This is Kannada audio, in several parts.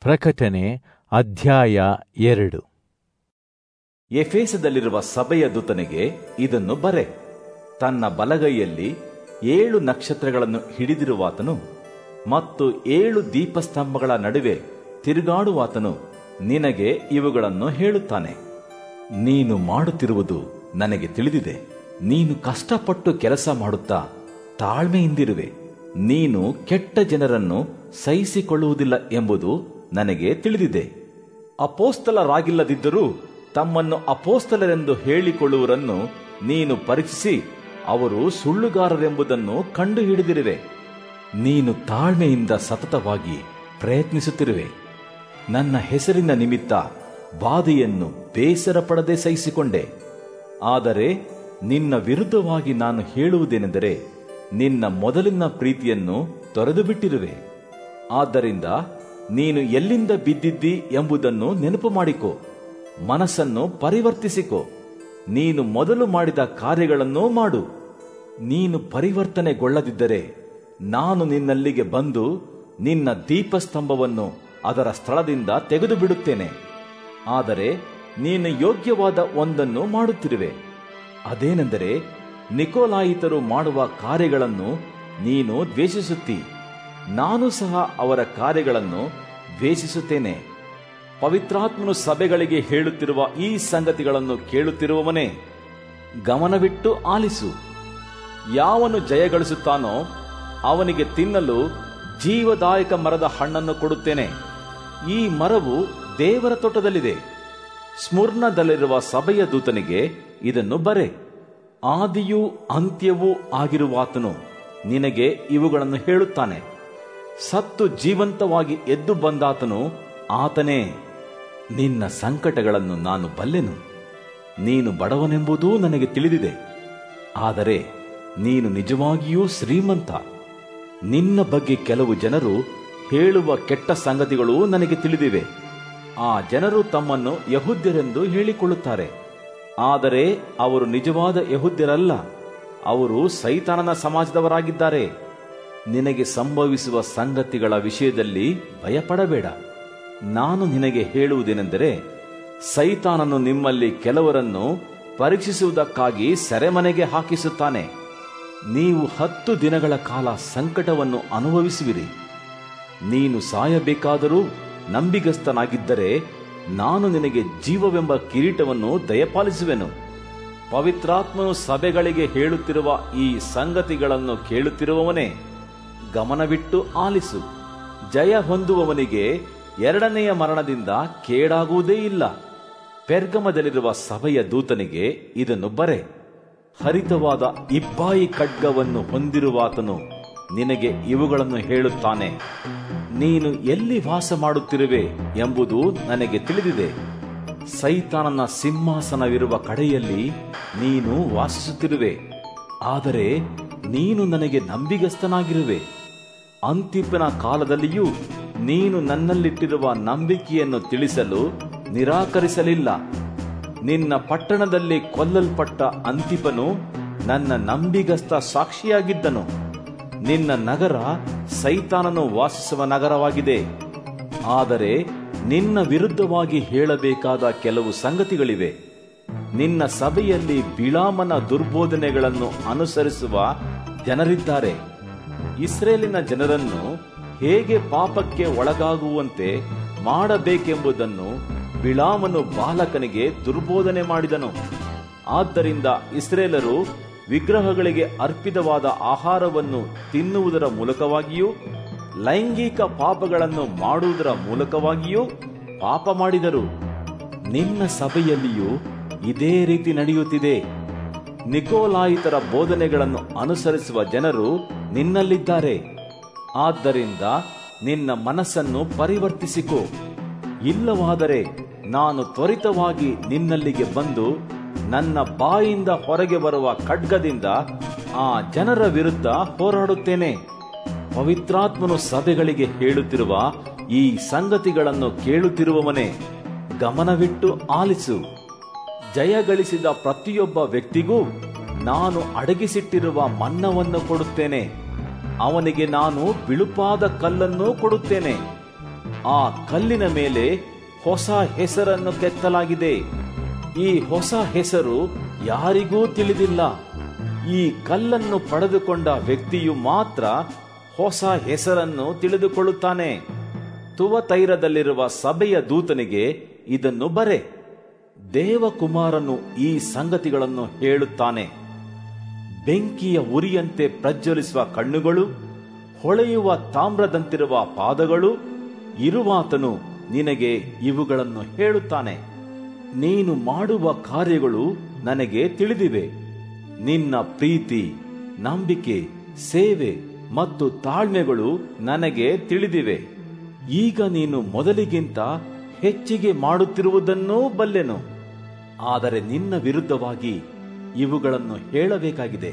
ಪ್ರಕಟಣೆ ಅಧ್ಯಾಯ ಎರಡು ಎಫೇಸದಲ್ಲಿರುವ ಸಭೆಯ ದೂತನಿಗೆ ಇದನ್ನು ಬರೆ ತನ್ನ ಬಲಗೈಯಲ್ಲಿ ಏಳು ನಕ್ಷತ್ರಗಳನ್ನು ಹಿಡಿದಿರುವಾತನು ಮತ್ತು ಏಳು ದೀಪಸ್ತಂಭಗಳ ನಡುವೆ ತಿರುಗಾಡುವಾತನು ನಿನಗೆ ಇವುಗಳನ್ನು ಹೇಳುತ್ತಾನೆ ನೀನು ಮಾಡುತ್ತಿರುವುದು ನನಗೆ ತಿಳಿದಿದೆ ನೀನು ಕಷ್ಟಪಟ್ಟು ಕೆಲಸ ಮಾಡುತ್ತಾ ತಾಳ್ಮೆಯಿಂದಿರುವೆ ನೀನು ಕೆಟ್ಟ ಜನರನ್ನು ಸಹಿಸಿಕೊಳ್ಳುವುದಿಲ್ಲ ಎಂಬುದು ನನಗೆ ತಿಳಿದಿದೆ ಅಪೋಸ್ತಲರಾಗಿಲ್ಲದಿದ್ದರೂ ತಮ್ಮನ್ನು ಅಪೋಸ್ತಲರೆಂದು ಹೇಳಿಕೊಳ್ಳುವರನ್ನು ನೀನು ಪರೀಕ್ಷಿಸಿ ಅವರು ಸುಳ್ಳುಗಾರರೆಂಬುದನ್ನು ಕಂಡುಹಿಡಿದಿರುವೆ ನೀನು ತಾಳ್ಮೆಯಿಂದ ಸತತವಾಗಿ ಪ್ರಯತ್ನಿಸುತ್ತಿರುವೆ ನನ್ನ ಹೆಸರಿನ ನಿಮಿತ್ತ ಬಾಧೆಯನ್ನು ಬೇಸರ ಪಡದೆ ಸಹಿಸಿಕೊಂಡೆ ಆದರೆ ನಿನ್ನ ವಿರುದ್ಧವಾಗಿ ನಾನು ಹೇಳುವುದೇನೆಂದರೆ ನಿನ್ನ ಮೊದಲಿನ ಪ್ರೀತಿಯನ್ನು ತೊರೆದು ಬಿಟ್ಟಿರುವೆ ಆದ್ದರಿಂದ ನೀನು ಎಲ್ಲಿಂದ ಬಿದ್ದಿದ್ದಿ ಎಂಬುದನ್ನು ನೆನಪು ಮಾಡಿಕೊ ಮನಸ್ಸನ್ನು ಪರಿವರ್ತಿಸಿಕೊ ನೀನು ಮೊದಲು ಮಾಡಿದ ಕಾರ್ಯಗಳನ್ನು ಮಾಡು ನೀನು ಪರಿವರ್ತನೆಗೊಳ್ಳದಿದ್ದರೆ ನಾನು ನಿನ್ನಲ್ಲಿಗೆ ಬಂದು ನಿನ್ನ ದೀಪಸ್ತಂಭವನ್ನು ಅದರ ಸ್ಥಳದಿಂದ ತೆಗೆದು ಬಿಡುತ್ತೇನೆ ಆದರೆ ನೀನು ಯೋಗ್ಯವಾದ ಒಂದನ್ನು ಮಾಡುತ್ತಿರುವೆ ಅದೇನೆಂದರೆ ನಿಕೋಲಾಯಿತರು ಮಾಡುವ ಕಾರ್ಯಗಳನ್ನು ನೀನು ದ್ವೇಷಿಸುತ್ತಿ ನಾನು ಸಹ ಅವರ ಕಾರ್ಯಗಳನ್ನು ದ್ವೇಷಿಸುತ್ತೇನೆ ಪವಿತ್ರಾತ್ಮನು ಸಭೆಗಳಿಗೆ ಹೇಳುತ್ತಿರುವ ಈ ಸಂಗತಿಗಳನ್ನು ಕೇಳುತ್ತಿರುವವನೇ ಗಮನವಿಟ್ಟು ಆಲಿಸು ಯಾವನು ಜಯಗಳಿಸುತ್ತಾನೋ ಅವನಿಗೆ ತಿನ್ನಲು ಜೀವದಾಯಕ ಮರದ ಹಣ್ಣನ್ನು ಕೊಡುತ್ತೇನೆ ಈ ಮರವು ದೇವರ ತೋಟದಲ್ಲಿದೆ ಸ್ಮುರ್ಣದಲ್ಲಿರುವ ಸಭೆಯ ದೂತನಿಗೆ ಇದನ್ನು ಬರೆ ಆದಿಯೂ ಅಂತ್ಯವೂ ಆಗಿರುವಾತನು ನಿನಗೆ ಇವುಗಳನ್ನು ಹೇಳುತ್ತಾನೆ ಸತ್ತು ಜೀವಂತವಾಗಿ ಎದ್ದು ಬಂದಾತನು ಆತನೇ ನಿನ್ನ ಸಂಕಟಗಳನ್ನು ನಾನು ಬಲ್ಲೆನು ನೀನು ಬಡವನೆಂಬುದೂ ನನಗೆ ತಿಳಿದಿದೆ ಆದರೆ ನೀನು ನಿಜವಾಗಿಯೂ ಶ್ರೀಮಂತ ನಿನ್ನ ಬಗ್ಗೆ ಕೆಲವು ಜನರು ಹೇಳುವ ಕೆಟ್ಟ ಸಂಗತಿಗಳು ನನಗೆ ತಿಳಿದಿವೆ ಆ ಜನರು ತಮ್ಮನ್ನು ಯಹುದ್ಯರೆಂದು ಹೇಳಿಕೊಳ್ಳುತ್ತಾರೆ ಆದರೆ ಅವರು ನಿಜವಾದ ಯಹುದ್ಯರಲ್ಲ ಅವರು ಸೈತಾನನ ಸಮಾಜದವರಾಗಿದ್ದಾರೆ ನಿನಗೆ ಸಂಭವಿಸುವ ಸಂಗತಿಗಳ ವಿಷಯದಲ್ಲಿ ಭಯಪಡಬೇಡ ನಾನು ನಿನಗೆ ಹೇಳುವುದೇನೆಂದರೆ ಸೈತಾನನು ನಿಮ್ಮಲ್ಲಿ ಕೆಲವರನ್ನು ಪರೀಕ್ಷಿಸುವುದಕ್ಕಾಗಿ ಸೆರೆಮನೆಗೆ ಹಾಕಿಸುತ್ತಾನೆ ನೀವು ಹತ್ತು ದಿನಗಳ ಕಾಲ ಸಂಕಟವನ್ನು ಅನುಭವಿಸುವಿರಿ ನೀನು ಸಾಯಬೇಕಾದರೂ ನಂಬಿಗಸ್ತನಾಗಿದ್ದರೆ ನಾನು ನಿನಗೆ ಜೀವವೆಂಬ ಕಿರೀಟವನ್ನು ದಯಪಾಲಿಸುವೆನು ಪವಿತ್ರಾತ್ಮನು ಸಭೆಗಳಿಗೆ ಹೇಳುತ್ತಿರುವ ಈ ಸಂಗತಿಗಳನ್ನು ಕೇಳುತ್ತಿರುವವನೇ ಗಮನವಿಟ್ಟು ಆಲಿಸು ಜಯ ಹೊಂದುವವನಿಗೆ ಎರಡನೆಯ ಮರಣದಿಂದ ಕೇಡಾಗುವುದೇ ಇಲ್ಲ ಪೆರ್ಗಮದಲ್ಲಿರುವ ಸಭೆಯ ದೂತನಿಗೆ ಇದನ್ನು ಬರೆ ಹರಿತವಾದ ಇಬ್ಬಾಯಿ ಖಡ್ಗವನ್ನು ಹೊಂದಿರುವಾತನು ನಿನಗೆ ಇವುಗಳನ್ನು ಹೇಳುತ್ತಾನೆ ನೀನು ಎಲ್ಲಿ ವಾಸ ಮಾಡುತ್ತಿರುವೆ ಎಂಬುದು ನನಗೆ ತಿಳಿದಿದೆ ಸೈತಾನನ ಸಿಂಹಾಸನವಿರುವ ಕಡೆಯಲ್ಲಿ ನೀನು ವಾಸಿಸುತ್ತಿರುವೆ ಆದರೆ ನೀನು ನನಗೆ ನಂಬಿಗಸ್ತನಾಗಿರುವೆ ಅಂತಿಪನ ಕಾಲದಲ್ಲಿಯೂ ನೀನು ನನ್ನಲ್ಲಿಟ್ಟಿರುವ ನಂಬಿಕೆಯನ್ನು ತಿಳಿಸಲು ನಿರಾಕರಿಸಲಿಲ್ಲ ನಿನ್ನ ಪಟ್ಟಣದಲ್ಲಿ ಕೊಲ್ಲಲ್ಪಟ್ಟ ಅಂತಿಪನು ನನ್ನ ನಂಬಿಗಸ್ತ ಸಾಕ್ಷಿಯಾಗಿದ್ದನು ನಿನ್ನ ನಗರ ಸೈತಾನನು ವಾಸಿಸುವ ನಗರವಾಗಿದೆ ಆದರೆ ನಿನ್ನ ವಿರುದ್ಧವಾಗಿ ಹೇಳಬೇಕಾದ ಕೆಲವು ಸಂಗತಿಗಳಿವೆ ನಿನ್ನ ಸಭೆಯಲ್ಲಿ ಬಿಳಾಮನ ದುರ್ಬೋಧನೆಗಳನ್ನು ಅನುಸರಿಸುವ ಜನರಿದ್ದಾರೆ ಇಸ್ರೇಲಿನ ಜನರನ್ನು ಹೇಗೆ ಪಾಪಕ್ಕೆ ಒಳಗಾಗುವಂತೆ ಮಾಡಬೇಕೆಂಬುದನ್ನು ಬಿಳಾಮನು ಬಾಲಕನಿಗೆ ದುರ್ಬೋಧನೆ ಮಾಡಿದನು ಆದ್ದರಿಂದ ಇಸ್ರೇಲರು ವಿಗ್ರಹಗಳಿಗೆ ಅರ್ಪಿತವಾದ ಆಹಾರವನ್ನು ತಿನ್ನುವುದರ ಮೂಲಕವಾಗಿಯೂ ಲೈಂಗಿಕ ಪಾಪಗಳನ್ನು ಮಾಡುವುದರ ಮೂಲಕವಾಗಿಯೂ ಪಾಪ ಮಾಡಿದರು ನಿನ್ನ ಸಭೆಯಲ್ಲಿಯೂ ಇದೇ ರೀತಿ ನಡೆಯುತ್ತಿದೆ ನಿಕೋಲಾಯಿತರ ಬೋಧನೆಗಳನ್ನು ಅನುಸರಿಸುವ ಜನರು ನಿನ್ನಲ್ಲಿದ್ದಾರೆ ಆದ್ದರಿಂದ ನಿನ್ನ ಮನಸ್ಸನ್ನು ಪರಿವರ್ತಿಸಿಕೋ ಇಲ್ಲವಾದರೆ ನಾನು ತ್ವರಿತವಾಗಿ ನಿನ್ನಲ್ಲಿಗೆ ಬಂದು ನನ್ನ ಬಾಯಿಂದ ಹೊರಗೆ ಬರುವ ಖಡ್ಗದಿಂದ ಆ ಜನರ ವಿರುದ್ಧ ಹೋರಾಡುತ್ತೇನೆ ಪವಿತ್ರಾತ್ಮನು ಸಭೆಗಳಿಗೆ ಹೇಳುತ್ತಿರುವ ಈ ಸಂಗತಿಗಳನ್ನು ಕೇಳುತ್ತಿರುವವನೇ ಗಮನವಿಟ್ಟು ಆಲಿಸು ಜಯಗಳಿಸಿದ ಪ್ರತಿಯೊಬ್ಬ ವ್ಯಕ್ತಿಗೂ ನಾನು ಅಡಗಿಸಿಟ್ಟಿರುವ ಮನ್ನವನ್ನು ಕೊಡುತ್ತೇನೆ ಅವನಿಗೆ ನಾನು ಬಿಳುಪಾದ ಕಲ್ಲನ್ನು ಕೊಡುತ್ತೇನೆ ಆ ಕಲ್ಲಿನ ಮೇಲೆ ಹೊಸ ಹೆಸರನ್ನು ಕೆತ್ತಲಾಗಿದೆ ಈ ಹೊಸ ಹೆಸರು ಯಾರಿಗೂ ತಿಳಿದಿಲ್ಲ ಈ ಕಲ್ಲನ್ನು ಪಡೆದುಕೊಂಡ ವ್ಯಕ್ತಿಯು ಮಾತ್ರ ಹೊಸ ಹೆಸರನ್ನು ತಿಳಿದುಕೊಳ್ಳುತ್ತಾನೆ ತುವತೈರದಲ್ಲಿರುವ ಸಭೆಯ ದೂತನಿಗೆ ಇದನ್ನು ಬರೆ ದೇವಕುಮಾರನು ಈ ಸಂಗತಿಗಳನ್ನು ಹೇಳುತ್ತಾನೆ ಬೆಂಕಿಯ ಉರಿಯಂತೆ ಪ್ರಜ್ವಲಿಸುವ ಕಣ್ಣುಗಳು ಹೊಳೆಯುವ ತಾಮ್ರದಂತಿರುವ ಪಾದಗಳು ಇರುವಾತನು ನಿನಗೆ ಇವುಗಳನ್ನು ಹೇಳುತ್ತಾನೆ ನೀನು ಮಾಡುವ ಕಾರ್ಯಗಳು ನನಗೆ ತಿಳಿದಿವೆ ನಿನ್ನ ಪ್ರೀತಿ ನಂಬಿಕೆ ಸೇವೆ ಮತ್ತು ತಾಳ್ಮೆಗಳು ನನಗೆ ತಿಳಿದಿವೆ ಈಗ ನೀನು ಮೊದಲಿಗಿಂತ ಹೆಚ್ಚಿಗೆ ಮಾಡುತ್ತಿರುವುದನ್ನೂ ಬಲ್ಲೆನು ಆದರೆ ನಿನ್ನ ವಿರುದ್ಧವಾಗಿ ಇವುಗಳನ್ನು ಹೇಳಬೇಕಾಗಿದೆ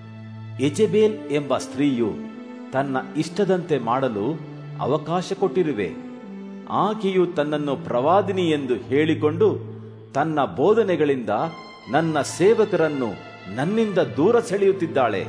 ಎಜೆಬೇಲ್ ಎಂಬ ಸ್ತ್ರೀಯು ತನ್ನ ಇಷ್ಟದಂತೆ ಮಾಡಲು ಅವಕಾಶ ಕೊಟ್ಟಿರುವೆ ಆಕೆಯು ತನ್ನನ್ನು ಪ್ರವಾದಿನಿ ಎಂದು ಹೇಳಿಕೊಂಡು ತನ್ನ ಬೋಧನೆಗಳಿಂದ ನನ್ನ ಸೇವಕರನ್ನು ನನ್ನಿಂದ ದೂರ ಸೆಳೆಯುತ್ತಿದ್ದಾಳೆ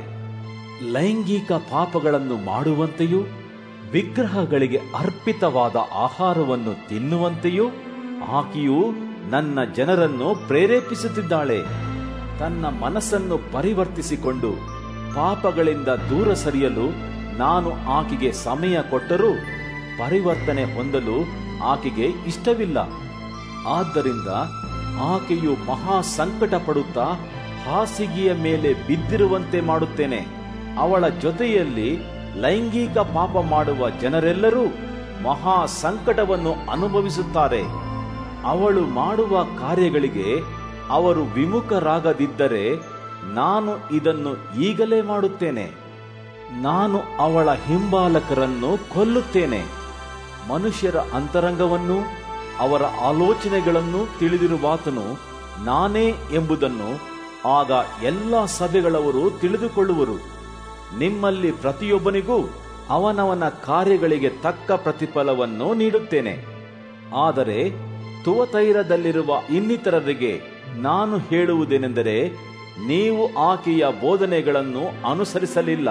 ಲೈಂಗಿಕ ಪಾಪಗಳನ್ನು ಮಾಡುವಂತೆಯೂ ವಿಗ್ರಹಗಳಿಗೆ ಅರ್ಪಿತವಾದ ಆಹಾರವನ್ನು ತಿನ್ನುವಂತೆಯೂ ಆಕೆಯು ನನ್ನ ಜನರನ್ನು ಪ್ರೇರೇಪಿಸುತ್ತಿದ್ದಾಳೆ ತನ್ನ ಮನಸ್ಸನ್ನು ಪರಿವರ್ತಿಸಿಕೊಂಡು ಪಾಪಗಳಿಂದ ದೂರ ಸರಿಯಲು ನಾನು ಆಕೆಗೆ ಸಮಯ ಕೊಟ್ಟರೂ ಪರಿವರ್ತನೆ ಹೊಂದಲು ಆಕೆಗೆ ಇಷ್ಟವಿಲ್ಲ ಆದ್ದರಿಂದ ಆಕೆಯು ಮಹಾ ಸಂಕಟ ಪಡುತ್ತಾ ಹಾಸಿಗೆಯ ಮೇಲೆ ಬಿದ್ದಿರುವಂತೆ ಮಾಡುತ್ತೇನೆ ಅವಳ ಜೊತೆಯಲ್ಲಿ ಲೈಂಗಿಕ ಪಾಪ ಮಾಡುವ ಜನರೆಲ್ಲರೂ ಮಹಾ ಸಂಕಟವನ್ನು ಅನುಭವಿಸುತ್ತಾರೆ ಅವಳು ಮಾಡುವ ಕಾರ್ಯಗಳಿಗೆ ಅವರು ವಿಮುಖರಾಗದಿದ್ದರೆ ನಾನು ಇದನ್ನು ಈಗಲೇ ಮಾಡುತ್ತೇನೆ ನಾನು ಅವಳ ಹಿಂಬಾಲಕರನ್ನು ಕೊಲ್ಲುತ್ತೇನೆ ಮನುಷ್ಯರ ಅಂತರಂಗವನ್ನು ಅವರ ಆಲೋಚನೆಗಳನ್ನು ತಿಳಿದಿರುವಾತನು ನಾನೇ ಎಂಬುದನ್ನು ಆಗ ಎಲ್ಲ ಸಭೆಗಳವರು ತಿಳಿದುಕೊಳ್ಳುವರು ನಿಮ್ಮಲ್ಲಿ ಪ್ರತಿಯೊಬ್ಬನಿಗೂ ಅವನವನ ಕಾರ್ಯಗಳಿಗೆ ತಕ್ಕ ಪ್ರತಿಫಲವನ್ನು ನೀಡುತ್ತೇನೆ ಆದರೆ ತುವತೈರದಲ್ಲಿರುವ ಇನ್ನಿತರರಿಗೆ ನಾನು ಹೇಳುವುದೇನೆಂದರೆ ನೀವು ಆಕೆಯ ಬೋಧನೆಗಳನ್ನು ಅನುಸರಿಸಲಿಲ್ಲ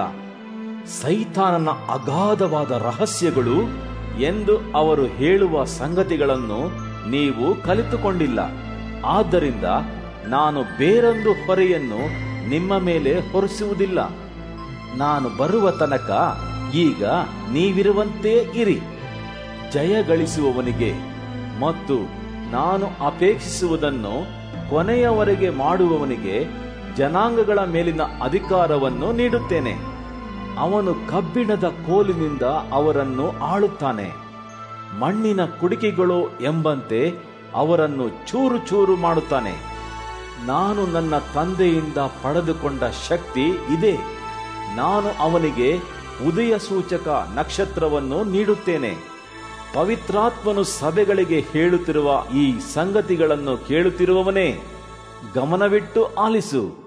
ಸೈತಾನನ ಅಗಾಧವಾದ ರಹಸ್ಯಗಳು ಎಂದು ಅವರು ಹೇಳುವ ಸಂಗತಿಗಳನ್ನು ನೀವು ಕಲಿತುಕೊಂಡಿಲ್ಲ ಆದ್ದರಿಂದ ನಾನು ಬೇರೊಂದು ಹೊರೆಯನ್ನು ನಿಮ್ಮ ಮೇಲೆ ಹೊರಿಸುವುದಿಲ್ಲ ನಾನು ಬರುವ ತನಕ ಈಗ ನೀವಿರುವಂತೆ ಇರಿ ಜಯ ಗಳಿಸುವವನಿಗೆ ಮತ್ತು ನಾನು ಅಪೇಕ್ಷಿಸುವುದನ್ನು ಕೊನೆಯವರೆಗೆ ಮಾಡುವವನಿಗೆ ಜನಾಂಗಗಳ ಮೇಲಿನ ಅಧಿಕಾರವನ್ನು ನೀಡುತ್ತೇನೆ ಅವನು ಕಬ್ಬಿಣದ ಕೋಲಿನಿಂದ ಅವರನ್ನು ಆಳುತ್ತಾನೆ ಮಣ್ಣಿನ ಕುಡಿಕೆಗಳು ಎಂಬಂತೆ ಅವರನ್ನು ಚೂರು ಚೂರು ಮಾಡುತ್ತಾನೆ ನಾನು ನನ್ನ ತಂದೆಯಿಂದ ಪಡೆದುಕೊಂಡ ಶಕ್ತಿ ಇದೆ ನಾನು ಅವನಿಗೆ ಉದಯ ಸೂಚಕ ನಕ್ಷತ್ರವನ್ನು ನೀಡುತ್ತೇನೆ ಪವಿತ್ರಾತ್ಮನು ಸಭೆಗಳಿಗೆ ಹೇಳುತ್ತಿರುವ ಈ ಸಂಗತಿಗಳನ್ನು ಕೇಳುತ್ತಿರುವವನೇ ಗಮನವಿಟ್ಟು ಆಲಿಸು